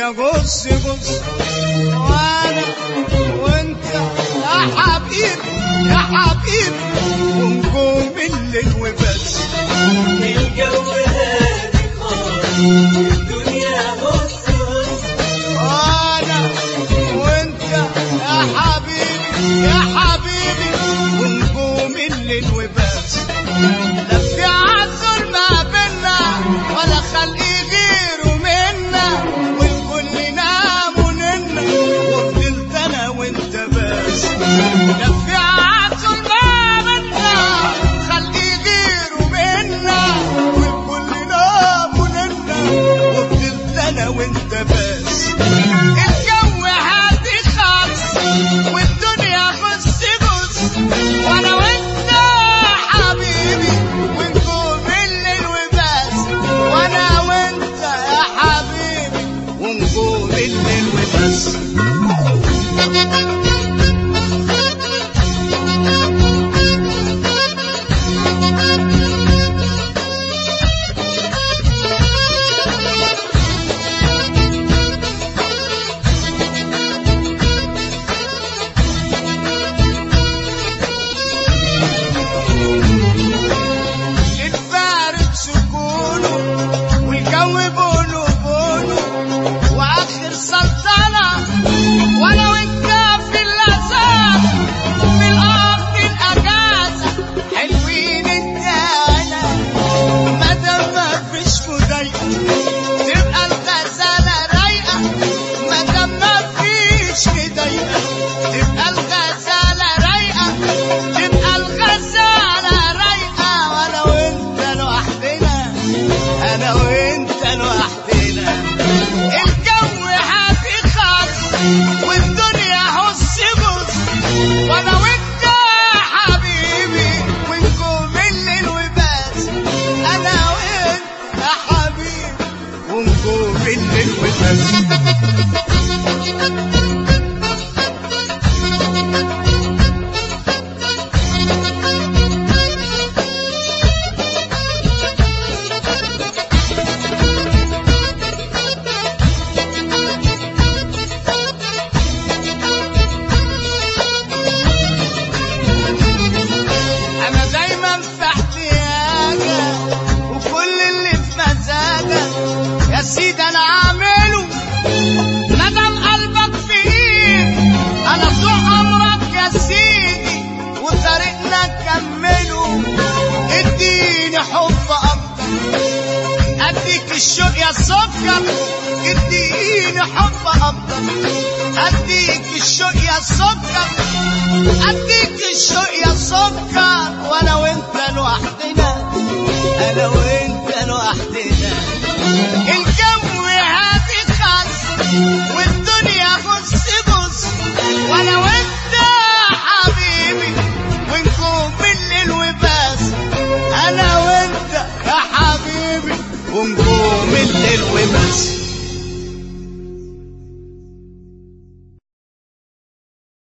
والدنيا جص جص وانا وانت يا حبيبي يا حبيبي ونجوم الليل وبس الجو هادي خالص الدنيا بص بص انا وانت يا حبيبي يا حبيبي ونجوم الليل وبس لا في عزل ما بينا ولا خلق غيره منا والكل نام وننا وفضلت انا وانت بس لا في عزل ما بينا خلق غيره منا والكل نام وننا وفضلت انا وانت بس الجو هادي خالص والدنيا غص غص وانا وانت حبيبي ونجوم الليل وبس وانا وانت يا حبيبي ونجوم الليل وبس الفارق سكونه والجو بونو بونو واخر سلطنه وانا وانت في اللذات في الارض الاجازه حلوين انت انا ما دام مفيش مضايقه تبقى الغزاله رايقه ما دام مفيش مضايقه تبقى الغزاله رايقه تبقى الغزاله رايقه وانا وانت لوحدنا انا وانت لوحدنا الجو هادي خالص والدنيا هص بص وانا وانت حبيبي ونجوم الليل وبس انا وانت يا حبيبي ونجوم الليل وبس انا دايما في احتياجك وكل اللي في مزاجك يا سيدي انا عامله مدام قلبك في ايدي انا طول امرك يا سيدي وطريقنا نكمله اديني حب اكتر اديك الشوق يا سكر اديني حب اكتر اديك الشوق يا سكر اديك الشوق يا سكر وانا وانت لوحدنا انا وانت لوحدنا الجو هادي خالص والدنيا بص بص وانا وانت حبيبي ونجوم الليل وبس انا وانت يا حبيبي ونجوم الليل وبس